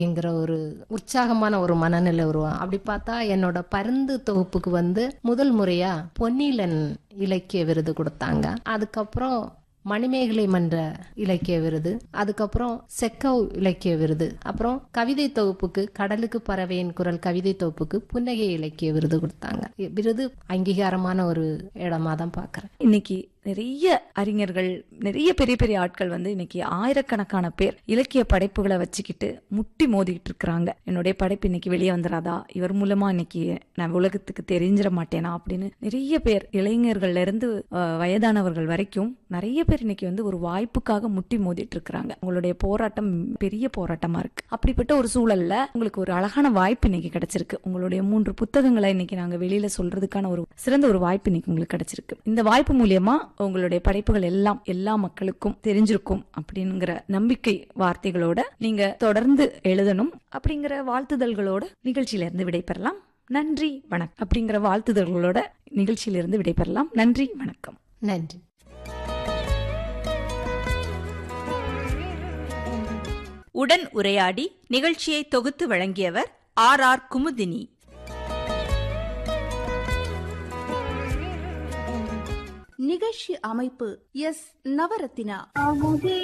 என்கிற ஒரு உற்சாகமான ஒரு மனநிலை உருவம் அப்படி பார்த்தா என்னோட பருந்து தொகுப்புக்கு வந்து முதல் முறையா பொன்னிலன் இலக்கிய விருது கொடுத்தாங்க அதுக்கப்புறம் மணிமேகலை மன்ற இலக்கிய விருது அதுக்கப்புறம் செக்கவ் இலக்கிய விருது அப்புறம் கவிதை தொகுப்புக்கு கடலுக்கு பறவையின் குரல் கவிதை தொகுப்புக்கு புன்னகை இலக்கிய விருது கொடுத்தாங்க விருது அங்கீகாரமான ஒரு இடமா தான் பாக்குறேன் இன்னைக்கு நிறைய அறிஞர்கள் நிறைய பெரிய பெரிய ஆட்கள் வந்து இன்னைக்கு ஆயிரக்கணக்கான பேர் இலக்கிய படைப்புகளை வச்சுக்கிட்டு முட்டி மோதிக்கிட்டு இருக்கிறாங்க என்னுடைய படைப்பு இன்னைக்கு வெளியே வந்துடாதா இவர் மூலமா இன்னைக்கு நான் உலகத்துக்கு தெரிஞ்சிட மாட்டேனா அப்படின்னு நிறைய பேர் இளைஞர்கள்ல இருந்து அஹ், வயதானவர்கள் வரைக்கும் நிறைய பேர் இன்னைக்கு வந்து ஒரு வாய்ப்புக்காக முட்டி மோதிட்டு இருக்கிறாங்க உங்களுடைய போராட்டம் பெரிய போராட்டமா இருக்கு அப்படிப்பட்ட ஒரு சூழல்ல உங்களுக்கு ஒரு அழகான வாய்ப்பு இன்னைக்கு கிடைச்சிருக்கு உங்களுடைய மூன்று புத்தகங்களை இன்னைக்கு நாங்க வெளியில சொல்றதுக்கான ஒரு சிறந்த ஒரு வாய்ப்பு இன்னைக்கு உங்களுக்கு கிடைச்சிருக்கு இந்த வாய்ப்பு மூலியமா உங்களுடைய படைப்புகள் எல்லாம் எல்லா மக்களுக்கும் தெரிஞ்சிருக்கும் அப்படிங்கிற நம்பிக்கை வார்த்தைகளோட நீங்க தொடர்ந்து எழுதணும் அப்படிங்கிற வாழ்த்துதல்களோட நிகழ்ச்சியில இருந்து விடைபெறலாம் நன்றி வணக்கம் அப்படிங்கிற வாழ்த்துதல்களோட நிகழ்ச்சியிலிருந்து விடைபெறலாம் நன்றி வணக்கம் நன்றி உடன் உரையாடி நிகழ்ச்சியை தொகுத்து வழங்கியவர் ஆர் ஆர் குமுதினி நிகழ்ச்சி அமைப்பு எஸ் நவரத்தினா